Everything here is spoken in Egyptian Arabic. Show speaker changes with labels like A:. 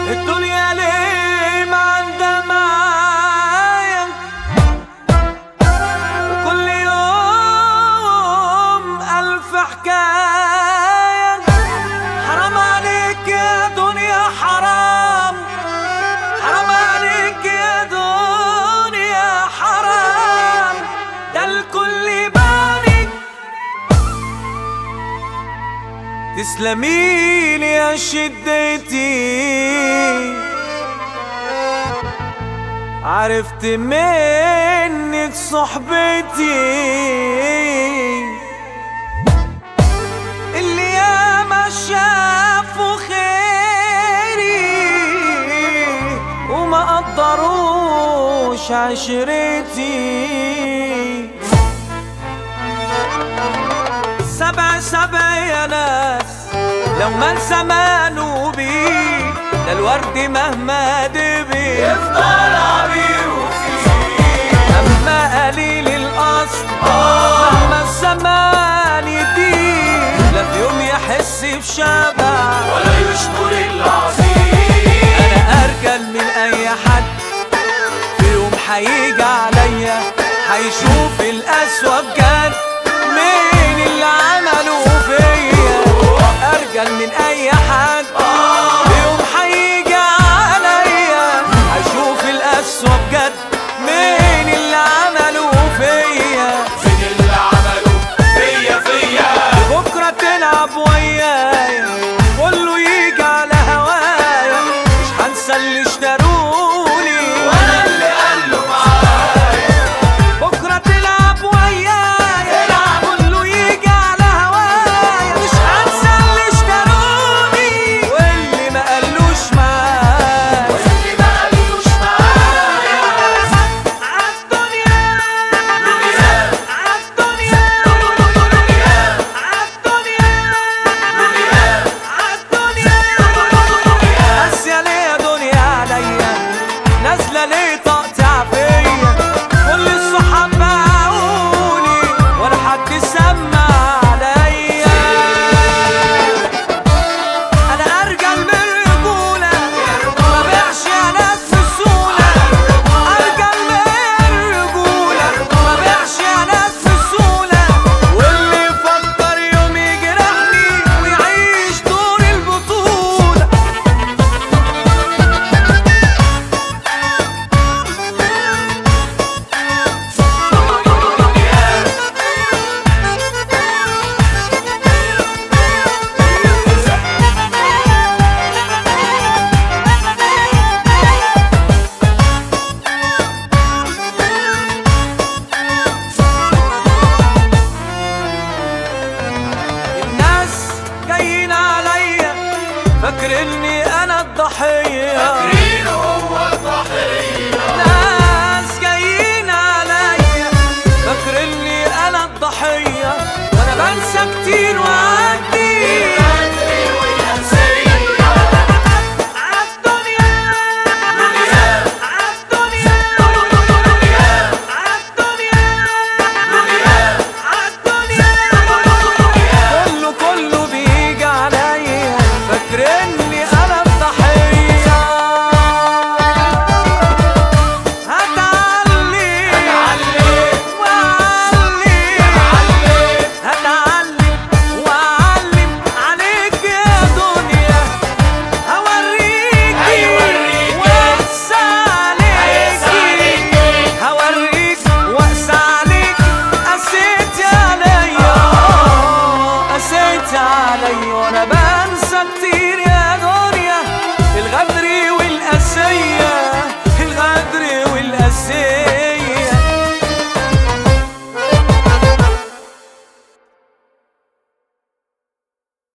A: الدنيا ليه ما عندها معايا وكل يوم ألف حكاية حرام عليك يا دنيا حرام حرام عليك يا دنيا حرام ده الكل بانك تسلميلي يا شدتي عرفت منك صحبتي اللي ياما شافوا خيري وما قدروش عشرتي سبع سبع يا ناس لو ما زمان وبيه ده الورد مهما دبي يفضل عبير اما قليل الاصل مهما الزمان يديه لا في يوم يحس بشبع
B: ولا يشكر العظيم
A: انا ارجل من اي حد في يوم هيجي عليا هيشوف الاسوأ بجد مين اللي عمله فيا ارجل من اي حد في يوم هيجي عليا هيشوف الاسوأ بجد مين اللي عمله فيا
B: من اللي عملوا فيا فيا
A: بكرة تلعب ويايا كله يجي على هوايا مش هنسى اللي اشتروني
B: وانا اللي قال له معايا
A: بكرة تلعب ويايا كله يجي على هوايا مش هنسى اللي اشتروني واللي ما قالوش معايا
B: اللي ما قالوش معايا
A: عالدنيا
B: دنيا
A: عالدنيا
B: دنيا
A: عالدنيا
B: دنيا
A: قاسية ليه يا دنيا عليا نازلة ليه تقطع فيا كل الصحاب باعوني ولا حد سمع عليا انا ارجل من الرجولة ما بيعش يا ناس بسهولة ارجل من الرجولة ما بيعش يا ناس بسهولة واللي يفكر يوم يجرحني ويعيش دور البطولة الناس جايين عليا فاكر اني انا الضحية
B: فاكرين هو الضحية
A: ناس جايين عليا فاكر اني انا الضحية وانا بنسى كتير وعدي
B: بدري وينسية
A: عالدنيا
B: دنيا
A: عالدنيا
B: دنيا
A: عالدنيا
B: دنيا
A: عالدنيا كله كله بيجي عليا فاكر اني